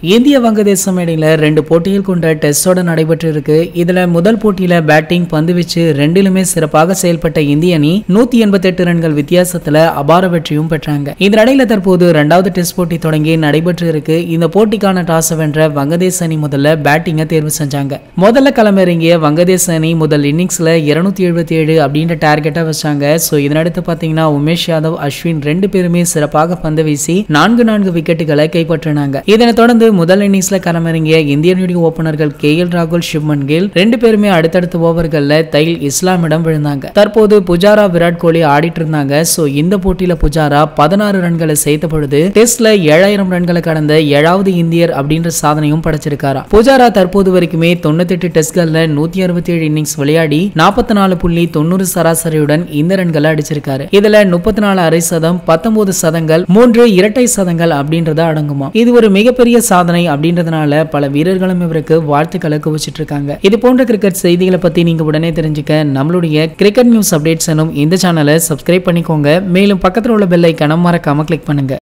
இந்திய வங்கதேசம் இடையில ரெண்டு போட்டிகள் கொண்ட டெஸ்டோட நடைபெற்று இருக்கு இதுல முதல் போட்டியில பேட்டிங் பந்து வீச்சு ரெண்டிலுமே சிறப்பாக செயல்பட்ட இந்திய அணி நூத்தி எண்பத்தி எட்டு ரன்கள் வித்தியாசத்துல அபார வெற்றியும் பெற்றாங்க இதனிடையில தற்போது இரண்டாவது டெஸ்ட் போட்டி தொடங்கி நடைபெற்று இருக்கு இந்த போட்டிக்கான டாஸ் வென்ற வங்கதேச அணி முதல்ல பேட்டிங்கை தேர்வு செஞ்சாங்க முதல்ல களமிறங்கிய வங்கதேச அணி முதல் இன்னிங்ஸ்ல இருநூத்தி எழுபத்தி ஏழு அப்படின்ற டார்கெட்டை வச்சாங்க ஸோ இதனடுத்து பாத்தீங்கன்னா உமேஷ் யாதவ் அஸ்வின் ரெண்டு பேருமே சிறப்பாக பந்து வீசி நான்கு நான்கு விக்கெட்டுகளை கைப்பற்றினாங்க இதனைத் தொடர்ந்து முதல் இன்னிங்ஸ்ல களமிறங்கிய இந்தியன் அணி ஓபனர்கள் கே எல் ராகுல் சுப்மன் கில் ரெண்டு பேருமே அடுத்தடுத்த ஓவர்கள்ல தைல் இஸ்லாமிடம் விழுந்தாங்க தற்போது புஜாரா விராட் கோலி ஆடிட்டு இருந்தாங்க சோ இந்த போட்டியில புஜாரா பதினாறு ரன்களை சேர்த்த பொழுது டெஸ்ட்ல ஏழாயிரம் ரன்களை கடந்த ஏழாவது இந்தியர் அப்படின்ற சாதனையும் படைச்சிருக்காரா புஜாரா தற்போது வரைக்குமே தொண்ணூத்தி எட்டு டெஸ்ட்கள்ல நூத்தி அறுபத்தி ஏழு இன்னிங்ஸ் விளையாடி நாற்பத்தி நாலு புள்ளி தொண்ணூறு சராசரியுடன் இந்த ரன்களை அடிச்சிருக்காரு இதுல முப்பத்தி நாலு அரை சதம் பத்தொன்பது சதங்கள் மூன்று இரட்டை சதங்கள் அப்படின்றத அடங்குமா இது ஒரு மிகப்பெரிய சாதனை அப்படின்றதுனால பல வீரர்களும் இவருக்கு வாழ்த்துக்களை குவிச்சிட்டு இருக்காங்க இது போன்ற கிரிக்கெட் செய்திகளை பத்தி நீங்க உடனே தெரிஞ்சுக்க நம்மளுடைய கிரிக்கெட் நியூஸ் அப்டேட்ஸ் எனும் இந்த சேனலை சப்ஸ்கிரைப் பண்ணிக்கோங்க மேலும் பக்கத்தில் உள்ள பெல் ஐக்கான மறக்காம கிளிக் பண்ணுங்க